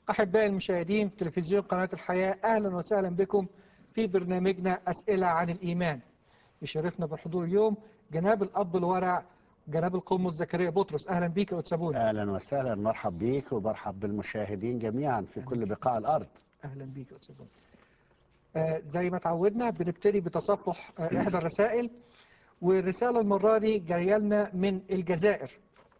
أحبائي المشاهدين في تلفزيون قناة الحياة أهلا وسهلا بكم في برنامجنا أسئلة عن الإيمان يشرفنا بالحضور اليوم جناب الأب الورع جناب القمص زكريا بطرس أهلا بيك يا أتسابون اهلا وسهلا مرحب بيك ومرحب بالمشاهدين جميعا في كل بقاع الارض أهلا بيك يا أتسابون آه زي ما تعودنا بنبتدي بتصفح آه إحدى الرسائل والرسالة المرة دي جاية لنا من الجزائر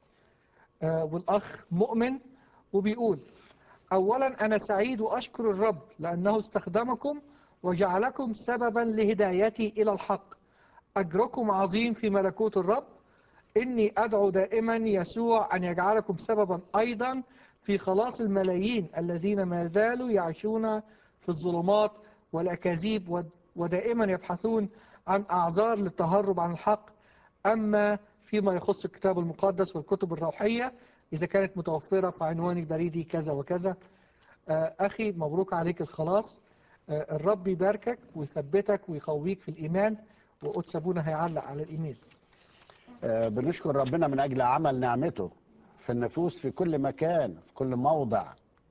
آه والأخ مؤمن وبيقول أولا أنا سعيد وأشكر الرب لأنه استخدمكم وجعلكم سببا لهدايتي إلى الحق أجركم عظيم في ملكوت الرب إني أدعو دائما يسوع أن يجعلكم سببا أيضا في خلاص الملايين الذين ما زالوا يعيشون في الظلمات والأكاذيب ود- ودائما يبحثون عن أعذار للتهرب عن الحق أما فيما يخص الكتاب المقدس والكتب الروحية إذا كانت متوفرة فعنواني البريدي كذا وكذا آه، أخي مبروك عليك الخلاص آه، الرب يباركك ويثبتك ويقويك في الإيمان وقدس أبونا هيعلق على الإيميل آه، بنشكر ربنا من اجل عمل نعمته في النفوس في كل مكان في كل موضع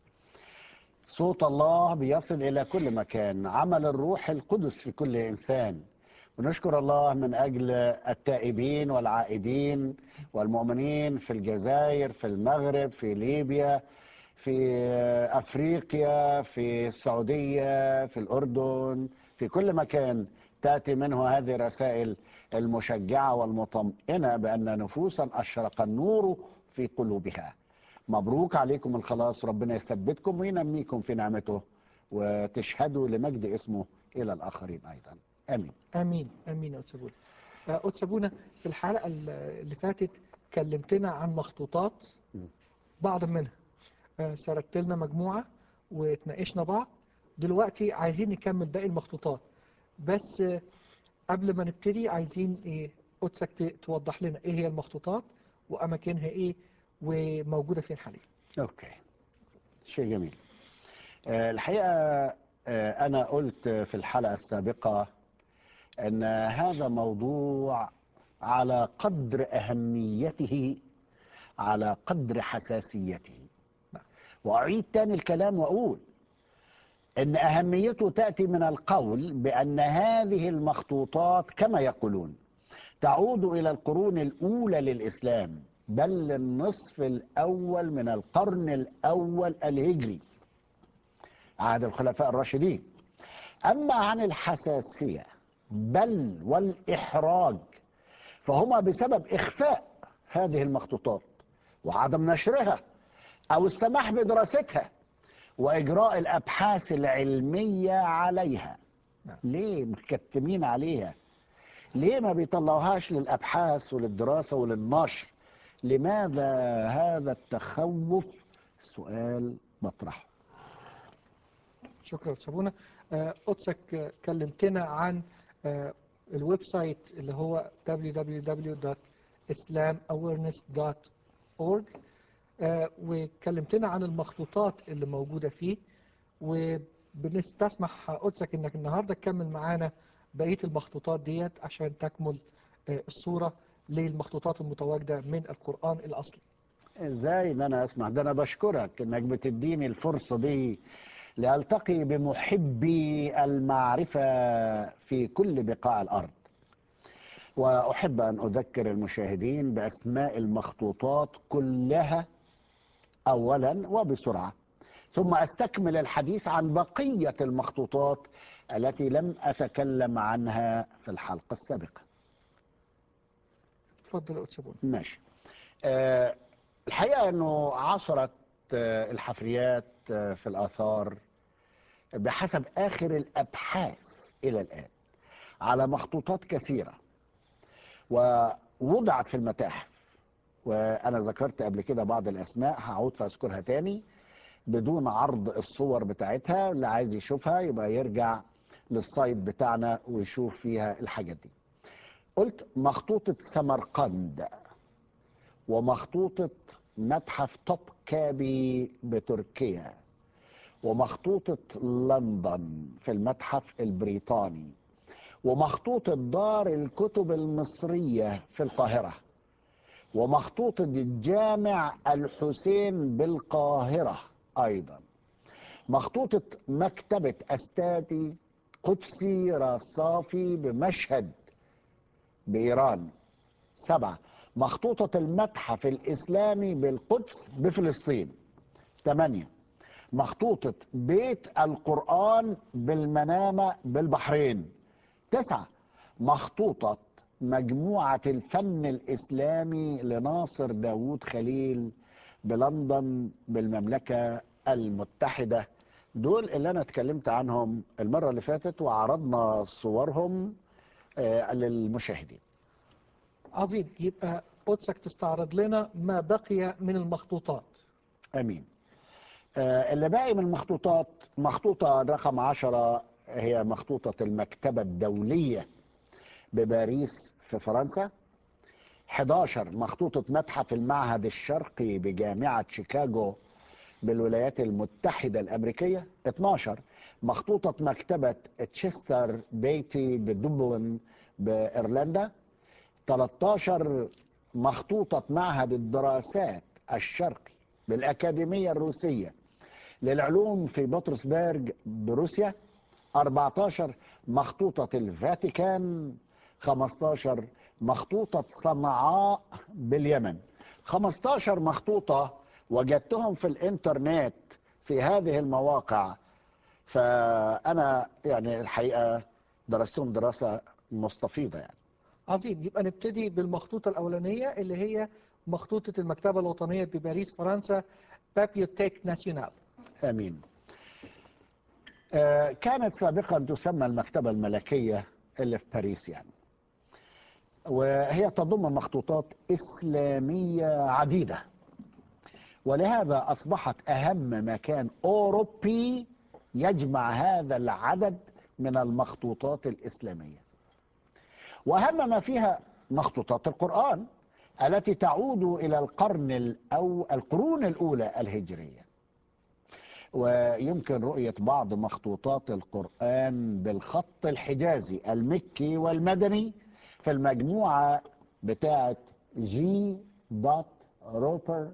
صوت الله بيصل الى كل مكان عمل الروح القدس في كل انسان ونشكر الله من اجل التائبين والعائدين والمؤمنين في الجزائر في المغرب في ليبيا في افريقيا في السعوديه في الاردن في كل مكان تاتي منه هذه الرسائل المشجعه والمطمئنه بان نفوسا اشرق النور في قلوبها مبروك عليكم الخلاص ربنا يثبتكم وينميكم في نعمته وتشهدوا لمجد اسمه الى الاخرين ايضا امين امين امين يا أتسابونا آه، أتسابونا في الحلقه اللي فاتت كلمتنا عن مخطوطات بعض منها آه، سردت لنا مجموعه وتناقشنا بعض دلوقتي عايزين نكمل باقي المخطوطات بس آه، قبل ما نبتدي عايزين ايه قدسك ت- توضح لنا ايه هي المخطوطات واماكنها ايه وموجوده فين حاليا اوكي شيء جميل آه، الحقيقه آه، انا قلت في الحلقه السابقه ان هذا موضوع على قدر اهميته على قدر حساسيته واعيد تاني الكلام واقول ان اهميته تاتي من القول بان هذه المخطوطات كما يقولون تعود الى القرون الاولى للاسلام بل للنصف الاول من القرن الاول الهجري عهد الخلفاء الراشدين اما عن الحساسيه بل والاحراج فهما بسبب اخفاء هذه المخطوطات وعدم نشرها او السماح بدراستها واجراء الابحاث العلميه عليها نعم. ليه مكتمين عليها ليه ما بيطلعوهاش للابحاث وللدراسه وللنشر لماذا هذا التخوف سؤال مطرحه شكرا أتسابونا آه، قدسك آه، كلمتنا عن آه، الويب سايت اللي هو www.islamowareness.org آه، وكلمتنا عن المخطوطات اللي موجودة فيه وبنستسمح قدسك انك النهارده تكمل معانا بقية المخطوطات ديت عشان تكمل آه، الصورة للمخطوطات المتواجدة من القرآن الأصلي ازاي ان انا اسمع ده انا بشكرك انك بتديني الفرصه دي لالتقي بمحبي المعرفه في كل بقاع الارض واحب ان اذكر المشاهدين باسماء المخطوطات كلها اولا وبسرعه ثم استكمل الحديث عن بقيه المخطوطات التي لم اتكلم عنها في الحلقه السابقه اتفضل يا أتسابونا ماشي آه الحقيقة أنه عصرت آه الحفريات آه في الآثار بحسب آخر الأبحاث إلى الآن على مخطوطات كثيرة ووضعت في المتاحف وأنا ذكرت قبل كده بعض الأسماء هعود فأذكرها تاني بدون عرض الصور بتاعتها اللي عايز يشوفها يبقى يرجع للسايت بتاعنا ويشوف فيها الحاجات دي قلت مخطوطة سمرقند ومخطوطة متحف توب كابي بتركيا ومخطوطة لندن في المتحف البريطاني ومخطوطة دار الكتب المصرية في القاهرة ومخطوطة جامع الحسين بالقاهرة أيضا مخطوطة مكتبة أستاتي قدسي رصافي بمشهد بإيران سبعة مخطوطة المتحف الإسلامي بالقدس بفلسطين ثمانية مخطوطة بيت القرآن بالمنامة بالبحرين تسعة مخطوطة مجموعة الفن الإسلامي لناصر داوود خليل بلندن بالمملكة المتحدة دول اللي أنا اتكلمت عنهم المرة اللي فاتت وعرضنا صورهم آه، للمشاهدين عظيم يبقى قدسك تستعرض لنا ما بقي من المخطوطات امين آه، اللي باقي من المخطوطات مخطوطة رقم عشرة هي مخطوطة المكتبة الدولية بباريس في فرنسا 11 مخطوطة متحف المعهد الشرقي بجامعة شيكاغو بالولايات المتحدة الأمريكية 12 مخطوطة مكتبة تشستر بيتي بدوبلن بإيرلندا 13 مخطوطة معهد الدراسات الشرقي بالأكاديمية الروسية للعلوم في بطرسبرج بروسيا 14 مخطوطة الفاتيكان 15 مخطوطة صنعاء باليمن 15 مخطوطة وجدتهم في الإنترنت في هذه المواقع فأنا يعني الحقيقة درستهم دراسة مستفيضة يعني عظيم يبقى نبتدي بالمخطوطة الأولانية اللي هي مخطوطة المكتبة الوطنية بباريس فرنسا بابيوتيك ناسيونال امين آه، كانت سابقا تسمى المكتبه الملكيه اللي في باريس يعني وهي تضم مخطوطات اسلاميه عديده ولهذا اصبحت اهم مكان اوروبي يجمع هذا العدد من المخطوطات الاسلاميه واهم ما فيها مخطوطات القران التي تعود الى القرن الأو القرون الاولى الهجريه ويمكن رؤية بعض مخطوطات القرآن بالخط الحجازي المكي والمدني في المجموعة بتاعة جي دوت روبر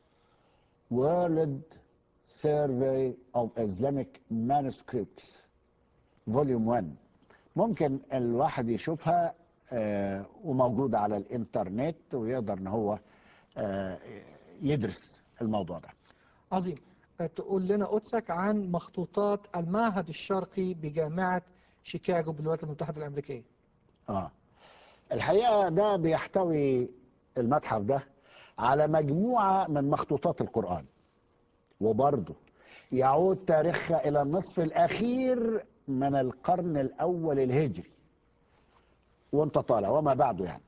World Survey of Islamic Manuscripts فوليوم 1 ممكن الواحد يشوفها آه، وموجودة على الانترنت ويقدر ان هو آه، يدرس الموضوع ده عظيم أه، تقول لنا قدسك عن مخطوطات المعهد الشرقي بجامعة شيكاغو بالولايات المتحدة الأمريكية اه الحقيقه ده بيحتوي المتحف ده على مجموعه من مخطوطات القران وبرضه يعود تاريخها الى النصف الاخير من القرن الاول الهجري وانت طالع وما بعده يعني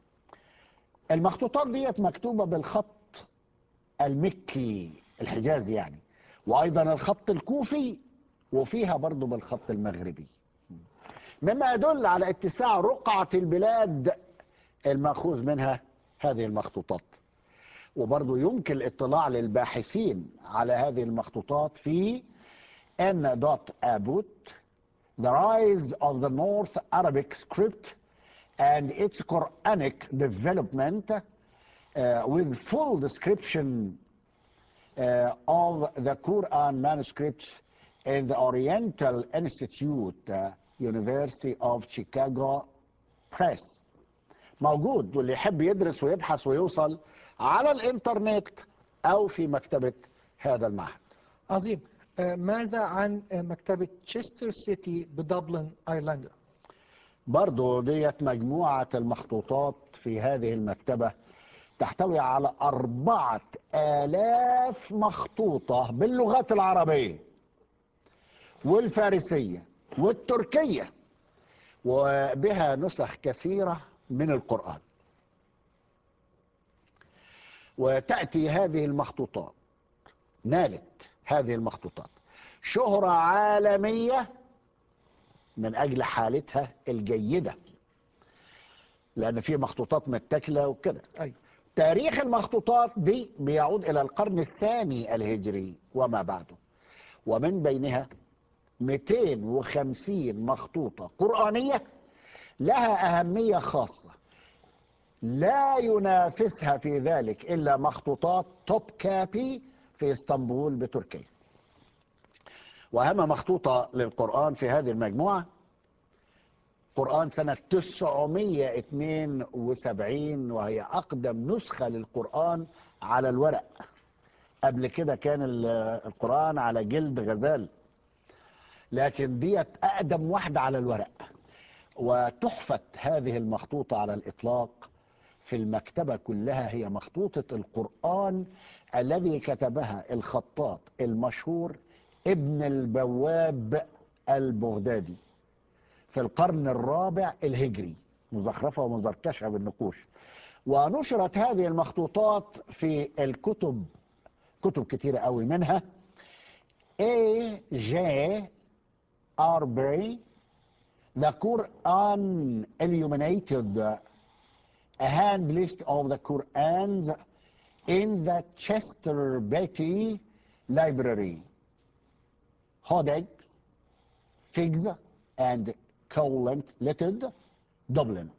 المخطوطات ديت مكتوبه بالخط المكي الحجازي يعني وايضا الخط الكوفي وفيها برضه بالخط المغربي مما يدل على اتساع رقعة البلاد المأخوذ منها هذه المخطوطات وبرضو يمكن الاطلاع للباحثين على هذه المخطوطات في N. Abut The Rise of the North Arabic Script and its Quranic Development uh, with full description uh, of the Quran manuscripts in the Oriental Institute, uh, University of Chicago Press. موجود واللي يحب يدرس ويبحث ويوصل على الانترنت او في مكتبه هذا المعهد. عظيم أه، ماذا عن أه، مكتبة تشستر سيتي بدبلن أيرلندا برضو ديت مجموعة المخطوطات في هذه المكتبة تحتوي على أربعة آلاف مخطوطة باللغات العربية والفارسية والتركية وبها نسخ كثيرة من القرآن وتأتي هذه المخطوطات نالت هذه المخطوطات شهرة عالمية من أجل حالتها الجيدة لأن في مخطوطات متكلة وكده أي تاريخ المخطوطات دي بيعود إلى القرن الثاني الهجري وما بعده ومن بينها 250 مخطوطة قرآنية لها أهمية خاصة لا ينافسها في ذلك إلا مخطوطات توب كابي في اسطنبول بتركيا وأهم مخطوطة للقرآن في هذه المجموعة قرآن سنة 972 وهي أقدم نسخة للقرآن على الورق قبل كده كان ال- القرآن على جلد غزال لكن ديت أقدم واحدة على الورق وتحفة هذه المخطوطة على الإطلاق في المكتبة كلها هي مخطوطة القرآن الذي كتبها الخطاط المشهور ابن البواب البغدادي في القرن الرابع الهجري مزخرفة ومزركشة بالنقوش ونشرت هذه المخطوطات في الكتب كتب كتيرة قوي منها A. J. Arbery The Quran Illuminated A hand list of the Qurans in the Chester Beatty Library Codex Figs and Collected Dublin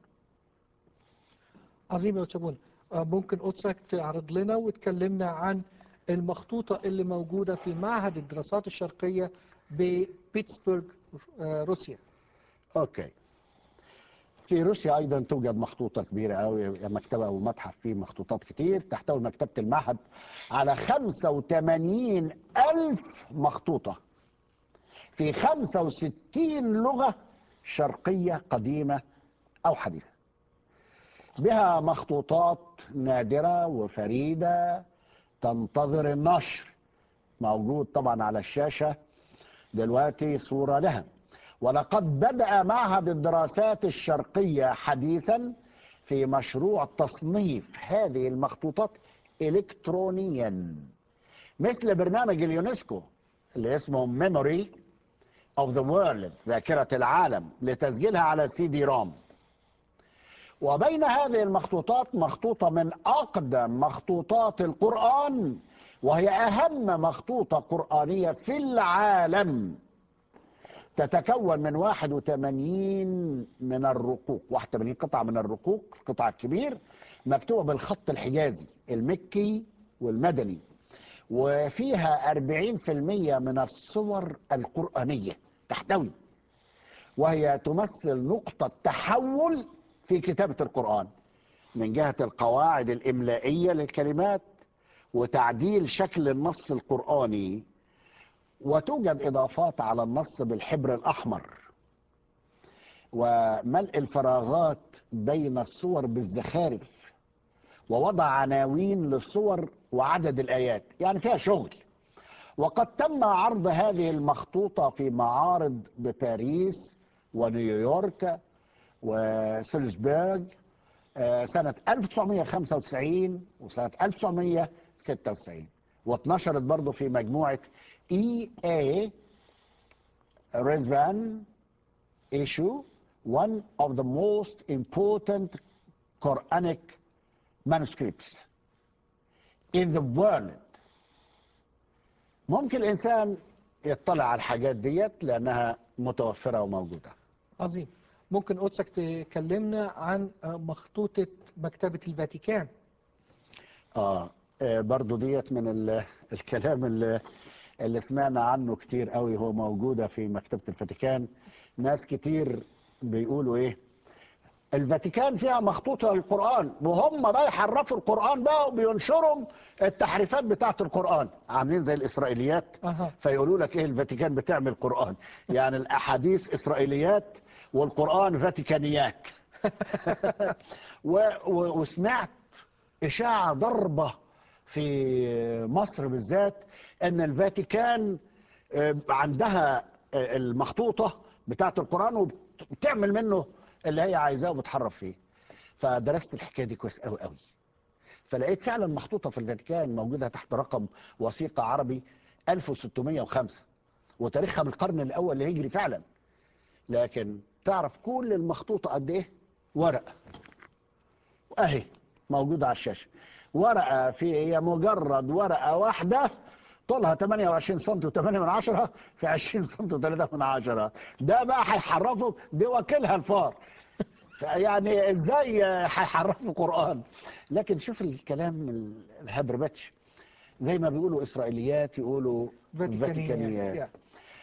عظيم يا أستاذ منى. آه، ممكن قدسك تعرض لنا وتكلمنا عن المخطوطة اللي موجودة في معهد الدراسات الشرقية ببيتسبرغ آه، روسيا اوكي في روسيا ايضا توجد مخطوطه كبيره قوي مكتبه او متحف فيه مخطوطات كتير تحتوي مكتبه المعهد على 85 الف مخطوطه في 65 لغه شرقيه قديمه او حديثه بها مخطوطات نادره وفريده تنتظر النشر موجود طبعا على الشاشه دلوقتي صوره لها ولقد بدأ معهد الدراسات الشرقية حديثا في مشروع تصنيف هذه المخطوطات إلكترونيا مثل برنامج اليونسكو اللي اسمه Memory of the World ذاكرة العالم لتسجيلها على سي دي روم وبين هذه المخطوطات مخطوطة من أقدم مخطوطات القرآن وهي أهم مخطوطة قرآنية في العالم تتكون من 81 من الرقوق 81 قطعة من الرقوق القطع الكبير مكتوبة بالخط الحجازي المكي والمدني وفيها 40% من الصور القرآنية تحتوي وهي تمثل نقطة تحول في كتابة القرآن من جهة القواعد الإملائية للكلمات وتعديل شكل النص القرآني وتوجد إضافات على النص بالحبر الأحمر وملء الفراغات بين الصور بالزخارف ووضع عناوين للصور وعدد الآيات يعني فيها شغل وقد تم عرض هذه المخطوطة في معارض بباريس ونيويورك وسيلزبورغ آه، سنة 1995 وسنة 1996 واتنشرت برضه في مجموعة اي اي ريزفان issue one of the most important Quranic manuscripts in the world ممكن الإنسان يطلع على الحاجات ديت لأنها متوفرة وموجودة عظيم ممكن قدسك تكلمنا عن آه، مخطوطة مكتبة الفاتيكان آه آه، برضو ديت من ال- الكلام اللي, اللي سمعنا عنه كتير قوي هو موجودة في مكتبة الفاتيكان ناس كتير بيقولوا ايه الفاتيكان فيها مخطوطة القرآن وهم بقى يحرفوا القرآن بقى وبينشروا التحريفات بتاعة القرآن عاملين زي الإسرائيليات أها. فيقولوا لك ايه الفاتيكان بتعمل قرآن يعني الأحاديث إسرائيليات والقرآن فاتيكانيات و و وسمعت إشاعة ضربة في مصر بالذات أن الفاتيكان آه، عندها آه، المخطوطة بتاعة القرآن وبتعمل منه اللي هي عايزاه وبتحرف فيه فدرست الحكاية دي كويس قوي قوي فلقيت فعلا مخطوطة في الفاتيكان موجودة تحت رقم وثيقة عربي 1605 وتاريخها من القرن الأول الهجري فعلا لكن تعرف كل المخطوطة قد إيه؟ ورقة اهي موجودة على الشاشة ورقة في هي مجرد ورقة واحدة طولها 28 سم و8 من عشرة في 20 سم و3 من عشرة ده بقى هيحرفوا دي وكيلها الفار يعني ازاي هيحرفوا قرآن لكن شوف الكلام الهدربتش زي ما بيقولوا اسرائيليات يقولوا فاتيكانيات فاتيكانيات يعني.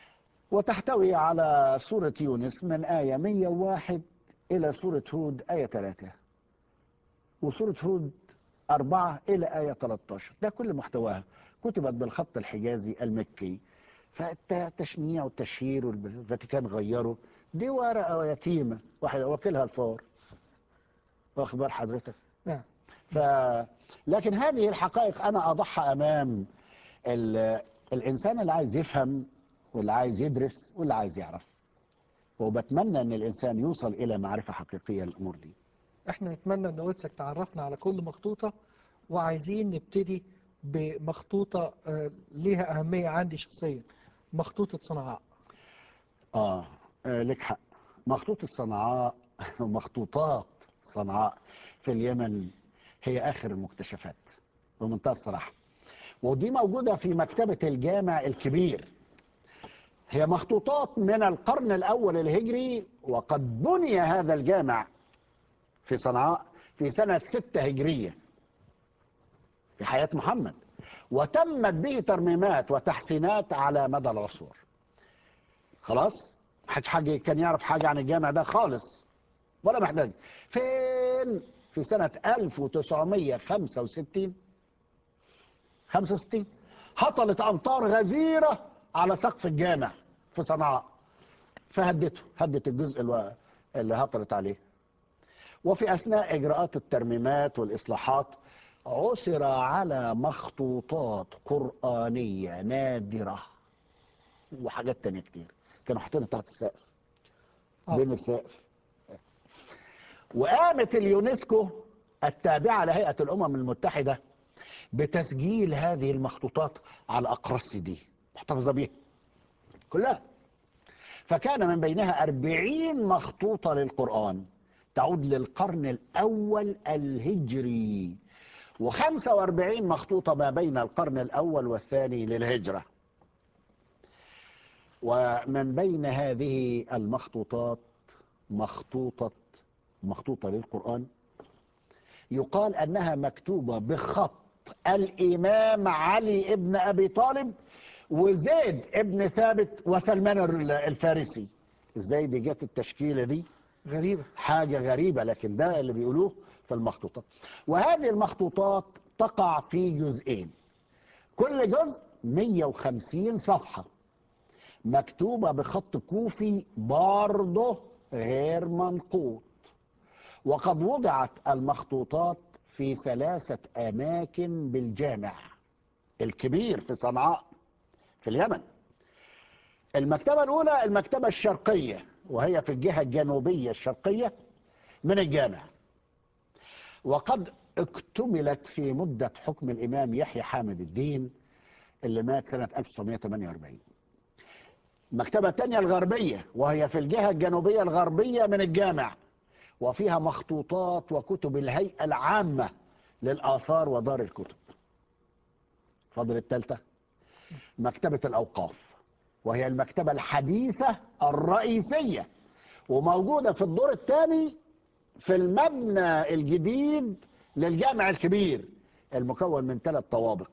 وتحتوي على سورة يونس من آية 101 إلى سورة هود آية 3 وسورة هود 4 إلى آية 13 ده كل محتواها كتبت بالخط الحجازي المكي فالتشنيع والتشهير والفاتيكان غيروا دي ورقة يتيمة واحد وكلها الفار واخد بال حضرتك نعم ف لكن هذه الحقائق انا اضعها امام ال... الانسان اللي عايز يفهم واللي عايز يدرس واللي عايز يعرف وبتمنى ان الانسان يوصل الى معرفه حقيقيه للامور دي احنا نتمنى ان قدسك تعرفنا على كل مخطوطة وعايزين نبتدي بمخطوطة آه، ليها أهمية عندي شخصيا مخطوطة صنعاء اه آه، لك حق مخطوطة صنعاء مخطوطات صنعاء في اليمن هي آخر المكتشفات بمنتهى الصراحة ودي موجودة في مكتبة الجامع الكبير هي مخطوطات من القرن الأول الهجري وقد بني هذا الجامع في صنعاء في سنة ستة هجرية في حياة محمد وتمت به ترميمات وتحسينات على مدى العصور خلاص محدش حاجة كان يعرف حاجة عن الجامع ده خالص ولا محتاج فين في سنة 1965 65 هطلت أمطار غزيرة على سقف الجامع في صنعاء فهدته هدت الجزء الو- اللي هطلت عليه وفي أثناء إجراءات الترميمات والإصلاحات عثر على مخطوطات قرآنية نادرة وحاجات تانية كتير كانوا حاطينها تحت السقف آه. بين السقف وقامت اليونسكو التابعة لهيئة الأمم المتحدة بتسجيل هذه المخطوطات على أقراص دي محتفظة بيها كلها فكان من بينها أربعين مخطوطة للقرآن تعود للقرن الأول الهجري وخمسة وأربعين مخطوطة ما بين القرن الأول والثاني للهجرة ومن بين هذه المخطوطات مخطوطة مخطوطة للقرآن يقال أنها مكتوبة بخط الإمام علي ابن أبي طالب وزيد ابن ثابت وسلمان الفارسي ازاي دي جت التشكيلة دي غريبة حاجة غريبة لكن ده اللي بيقولوه في المخطوطات وهذه المخطوطات تقع في جزئين كل جزء 150 صفحة مكتوبة بخط كوفي برضه غير منقوط وقد وضعت المخطوطات في ثلاثة أماكن بالجامع الكبير في صنعاء في اليمن المكتبة الأولى المكتبة الشرقية وهي في الجهة الجنوبية الشرقية من الجامع وقد اكتملت في مدة حكم الإمام يحيى حامد الدين اللي مات سنة 1948 المكتبة الثانية الغربية وهي في الجهة الجنوبية الغربية من الجامع وفيها مخطوطات وكتب الهيئة العامة للآثار ودار الكتب فضل الثالثة مكتبة الأوقاف وهي المكتبة الحديثة الرئيسية وموجودة في الدور الثاني في المبنى الجديد للجامع الكبير المكون من ثلاث طوابق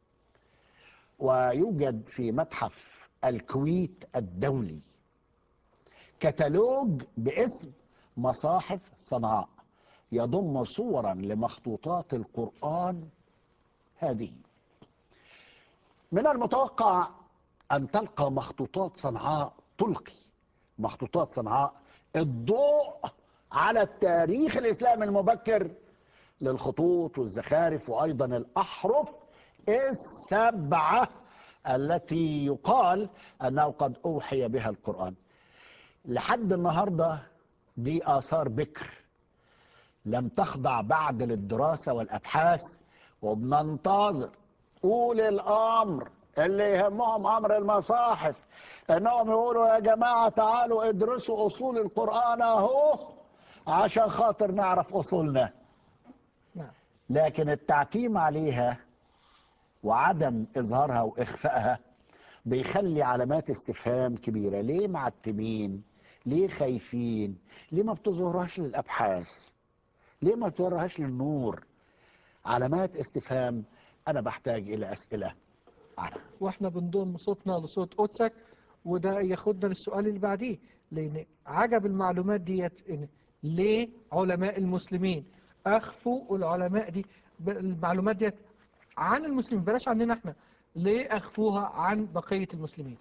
ويوجد في متحف الكويت الدولي كتالوج باسم مصاحف صنعاء يضم صورا لمخطوطات القرآن هذه من المتوقع أن تلقى مخطوطات صنعاء تلقي مخطوطات صنعاء الضوء على التاريخ الإسلامي المبكر للخطوط والزخارف وأيضا الأحرف السبعة التي يقال أنه قد أوحي بها القرآن لحد النهاردة دي آثار بكر لم تخضع بعد للدراسة والأبحاث وبننتظر أولي الأمر اللي يهمهم أمر المصاحف إنهم يقولوا يا جماعة تعالوا ادرسوا أصول القرآن أهو عشان خاطر نعرف أصولنا نعم لكن التعتيم عليها وعدم إظهارها وإخفائها بيخلي علامات استفهام كبيرة ليه معتمين ليه خايفين ليه ما بتظهرهاش للأبحاث ليه ما بتظهرهاش للنور علامات استفهام أنا بحتاج إلى أسئلة عنها واحنا بنضم صوتنا لصوت قدسك وده ياخدنا للسؤال اللي بعديه لأن عجب المعلومات ديت إن ليه علماء المسلمين أخفوا العلماء دي ب- المعلومات ديت عن المسلمين بلاش عننا احنا ليه أخفوها عن بقية المسلمين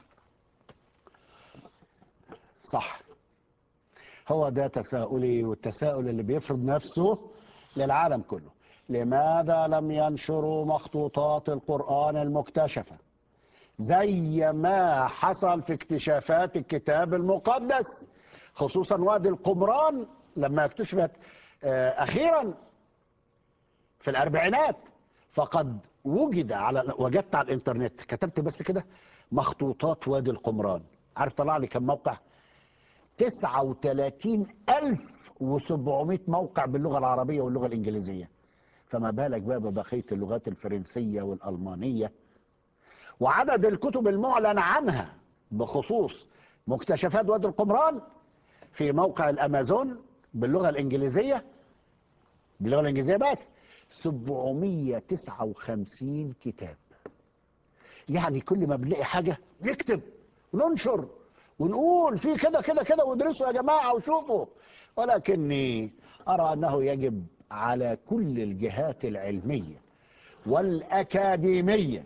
صح هو ده تساؤلي والتساؤل اللي بيفرض نفسه للعالم كله لماذا لم ينشروا مخطوطات القرآن المكتشفة زي ما حصل في اكتشافات الكتاب المقدس خصوصا وادي القمران لما اكتشفت آه، أخيرا في الأربعينات فقد وجد على وجدت على الإنترنت كتبت بس كده مخطوطات وادي القمران عارف طلع لي كم موقع 39700 موقع باللغة العربية واللغة الإنجليزية فما بالك بقى ببقية اللغات الفرنسية والألمانية وعدد الكتب المعلن عنها بخصوص مكتشفات وادي القمران في موقع الأمازون باللغة الإنجليزية باللغة الإنجليزية بس 759 كتاب يعني كل ما بنلاقي حاجة نكتب وننشر ونقول في كده كده كده وادرسوا يا جماعة وشوفوا ولكني أرى أنه يجب على كل الجهات العلمية والأكاديمية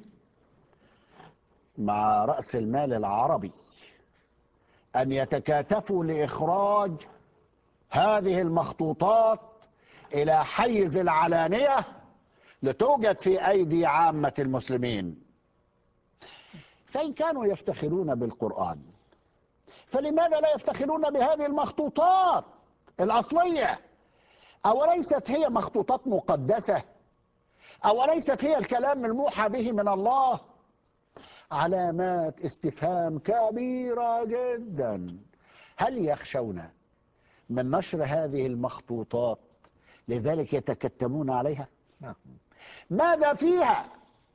مع رأس المال العربي أن يتكاتفوا لإخراج هذه المخطوطات إلى حيز العلانية لتوجد في أيدي عامة المسلمين فإن كانوا يفتخرون بالقرآن فلماذا لا يفتخرون بهذه المخطوطات الأصلية أوليست هي مخطوطات مقدسة أوليست هي الكلام الموحى به من الله علامات استفهام كبيرة جدا هل يخشون من نشر هذه المخطوطات لذلك يتكتمون عليها ماذا فيها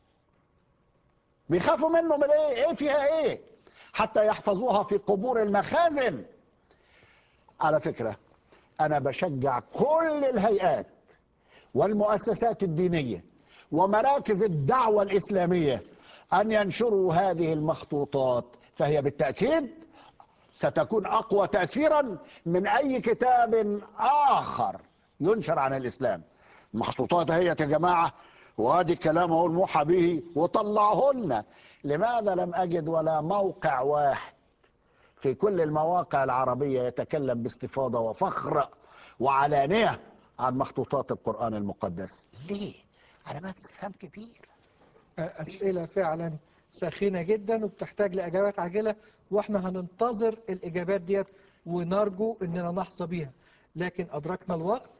بيخافوا منه من ايه ايه فيها ايه حتى يحفظوها في قبور المخازن على فكرة انا بشجع كل الهيئات والمؤسسات الدينية ومراكز الدعوة الإسلامية أن ينشروا هذه المخطوطات فهي بالتأكيد ستكون أقوى تأثيرا من أي كتاب آخر ينشر عن الإسلام مخطوطات هي يا جماعة وادي الكلام هو الموحى به وطلعه لنا لماذا لم أجد ولا موقع واحد في كل المواقع العربية يتكلم باستفاضة وفخر وعلانية عن مخطوطات القرآن المقدس ليه؟ علامات استفهام كبيرة أسئلة فعلا ساخنة جدا وبتحتاج لإجابات عاجلة وإحنا هننتظر الإجابات ديت ونرجو إننا نحظى بيها لكن أدركنا الوقت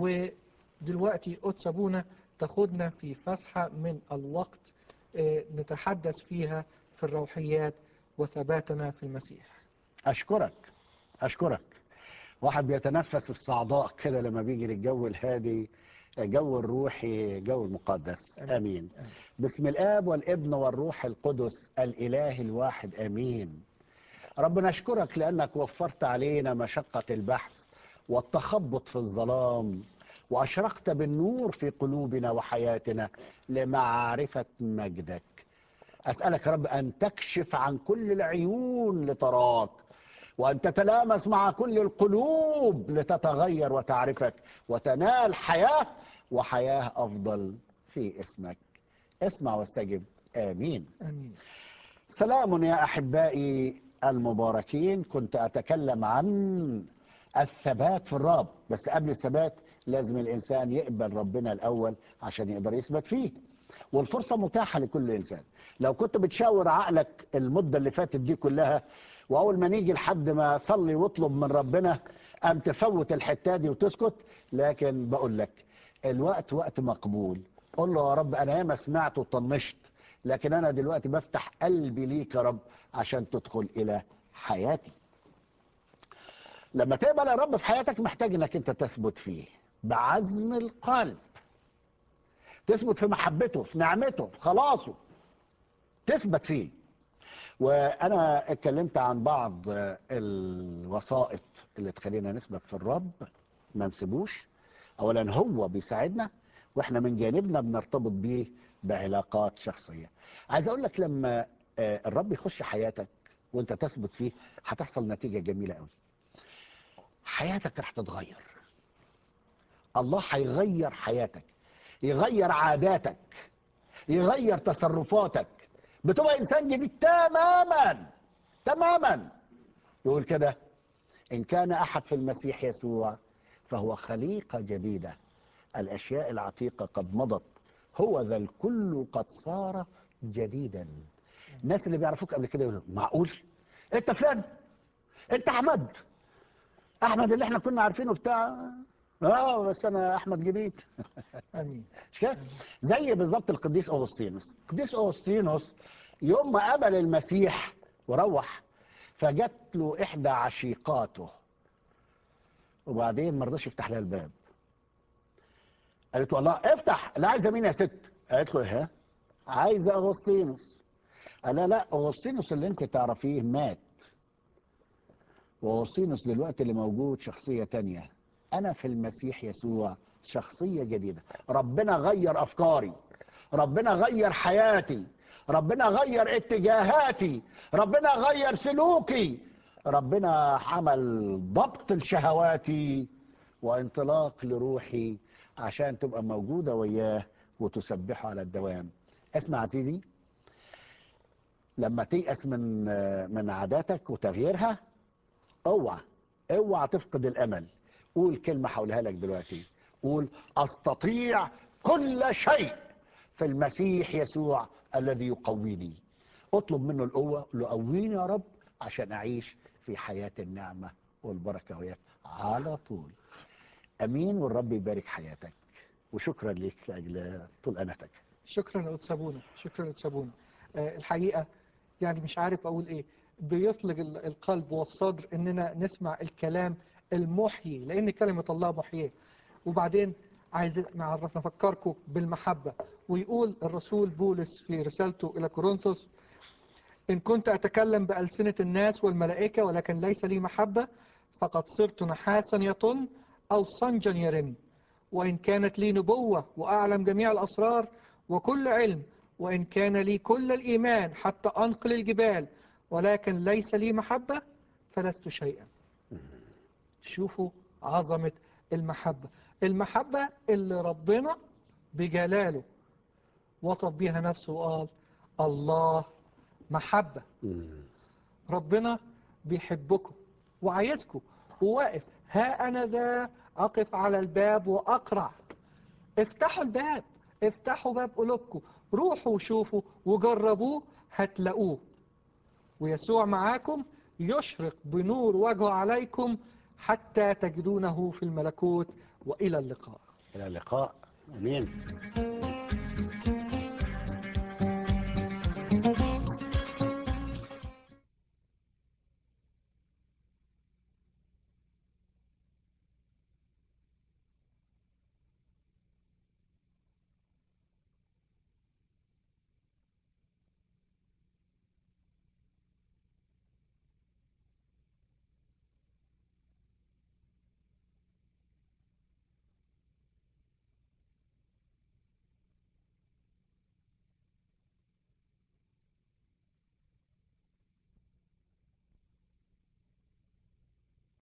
ودلوقتي قدس أبونا تاخدنا في فسحة من الوقت آه، نتحدث فيها في الروحيات وثباتنا في المسيح أشكرك أشكرك واحد بيتنفس الصعداء كده لما بيجي للجو الهادي جو الروحي جو المقدس آمين. امين آمين. بسم الاب والابن والروح القدس الاله الواحد امين رب نشكرك لانك وفرت علينا مشقه البحث والتخبط في الظلام واشرقت بالنور في قلوبنا وحياتنا لمعرفه مجدك اسالك يا رب ان تكشف عن كل العيون لتراك وأن تتلامس مع كل القلوب لتتغير وتعرفك وتنال حياة وحياة أفضل في اسمك اسمع واستجب آمين آمين سلام يا أحبائي المباركين كنت أتكلم عن الثبات في الرب بس قبل الثبات لازم الإنسان يقبل ربنا الأول عشان يقدر يثبت فيه والفرصة متاحة لكل إنسان لو كنت بتشاور عقلك المدة اللي فاتت دي كلها وأول ما نيجي لحد ما صلي واطلب من ربنا أم تفوت الحتة دي وتسكت لكن بقول لك الوقت وقت مقبول قول له يا رب أنا ياما سمعت وطنشت لكن أنا دلوقتي بفتح قلبي ليك يا رب عشان تدخل إلى حياتي لما تقبل يا رب في حياتك محتاج انك انت تثبت فيه بعزم القلب تثبت في محبته في نعمته في خلاصه تثبت فيه وانا اتكلمت عن بعض الوسائط اللي تخلينا نثبت في الرب ما نسيبوش اولا هو بيساعدنا واحنا من جانبنا بنرتبط بيه بعلاقات شخصيه عايز اقول لك لما آه، الرب يخش حياتك وانت تثبت فيه هتحصل نتيجه جميله قوي حياتك راح تتغير الله هيغير حياتك يغير عاداتك يغير تصرفاتك بتبقى انسان جديد تماما تماما يقول كده ان كان احد في المسيح يسوع فهو خليقه جديده الاشياء العتيقه قد مضت هو ذا الكل قد صار جديدا الناس اللي بيعرفوك قبل كده يقولوا معقول انت فلان انت احمد احمد اللي احنا كنا عارفينه بتاع اه بس انا احمد جديد امين مش كده زي بالظبط القديس اغسطينوس القديس اغسطينوس يوم ما قبل المسيح وروح فجت له احدى عشيقاته وبعدين ما رضاش يفتح لها الباب قالت له الله افتح لا عايزه مين يا ست قالت له ها عايزه اغسطينوس قال لها لا اغسطينوس اللي انت تعرفيه مات واغسطينوس دلوقتي اللي موجود شخصيه تانية انا في المسيح يسوع شخصيه جديده ربنا غير افكاري ربنا غير حياتي ربنا غير اتجاهاتي ربنا غير سلوكي ربنا عمل ضبط لشهواتي وانطلاق لروحي عشان تبقى موجوده وياه وتسبحه على الدوام اسمع عزيزي لما تيأس من من عاداتك وتغييرها اوعى اوعى تفقد الامل قول كلمه هقولها لك دلوقتي قول استطيع كل شيء في المسيح يسوع الذي يقويني اطلب منه القوه قول له قويني يا رب عشان اعيش في حياه النعمه والبركه وياك على طول امين والرب يبارك حياتك وشكرا لك لاجل طول اناتك شكرا يا قدس ابونا شكرا يا قدس ابونا آه، الحقيقه يعني مش عارف اقول ايه بيطلق ال- القلب والصدر اننا نسمع الكلام المحيي لان كلمه الله محييه وبعدين عايز نعرف نفكركم بالمحبه ويقول الرسول بولس في رسالته الى كورنثوس ان كنت اتكلم بالسنه الناس والملائكه ولكن ليس لي محبه فقد صرت نحاسا يطن او صنجا يرن وإن كانت لي نبوة وأعلم جميع الأسرار وكل علم وإن كان لي كل الإيمان حتى أنقل الجبال ولكن ليس لي محبة فلست شيئا شوفوا عظمة المحبة المحبة اللي ربنا بجلاله وصف بيها نفسه وقال الله محبة ربنا بيحبكم وعايزكم وواقف ها أنا ذا أقف على الباب وأقرع افتحوا الباب افتحوا باب قلوبكم روحوا وشوفوا وجربوه هتلاقوه ويسوع معاكم يشرق بنور وجهه عليكم حتى تجدونه في الملكوت وإلى اللقاء الى اللقاء امين